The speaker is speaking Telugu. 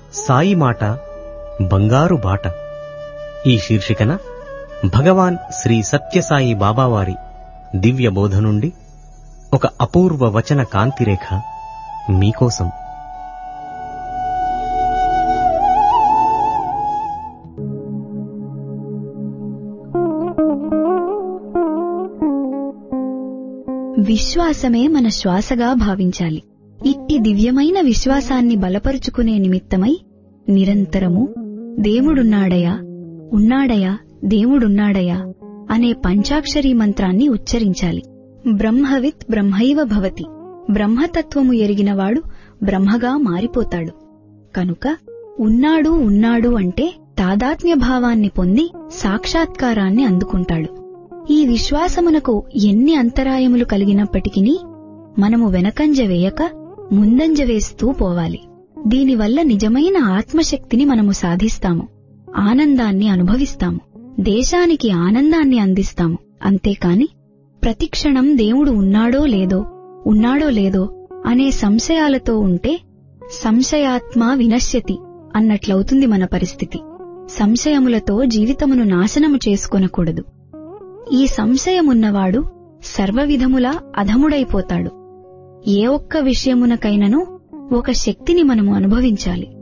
సాయి మాట బంగారు బాట ఈ శీర్షికన భగవాన్ శ్రీ సత్యసాయి బాబావారి దివ్య బోధ నుండి ఒక అపూర్వ వచన కాంతిరేఖ మీకోసం విశ్వాసమే మన శ్వాసగా భావించాలి ఇట్టి దివ్యమైన విశ్వాసాన్ని బలపరుచుకునే నిమిత్తమై నిరంతరము దేవుడున్నాడయా ఉన్నాడయా దేవుడున్నాడయా అనే పంచాక్షరీ మంత్రాన్ని ఉచ్చరించాలి బ్రహ్మవిత్ బ్రహ్మైవ భవతి బ్రహ్మతత్వము ఎరిగినవాడు బ్రహ్మగా మారిపోతాడు కనుక ఉన్నాడు ఉన్నాడు అంటే తాదాత్మ్య భావాన్ని పొంది సాక్షాత్కారాన్ని అందుకుంటాడు ఈ విశ్వాసమునకు ఎన్ని అంతరాయములు కలిగినప్పటికీ మనము వెనకంజ వేయక ముందంజ వేస్తూ పోవాలి దీనివల్ల నిజమైన ఆత్మశక్తిని మనము సాధిస్తాము ఆనందాన్ని అనుభవిస్తాము దేశానికి ఆనందాన్ని అందిస్తాము అంతేకాని ప్రతిక్షణం దేవుడు ఉన్నాడో లేదో ఉన్నాడో లేదో అనే సంశయాలతో ఉంటే సంశయాత్మ వినశ్యతి అన్నట్లవుతుంది మన పరిస్థితి సంశయములతో జీవితమును నాశనము చేసుకొనకూడదు ఈ సంశయమున్నవాడు సర్వవిధములా అధముడైపోతాడు ఏ ఒక్క విషయమునకైనను ఒక శక్తిని మనము అనుభవించాలి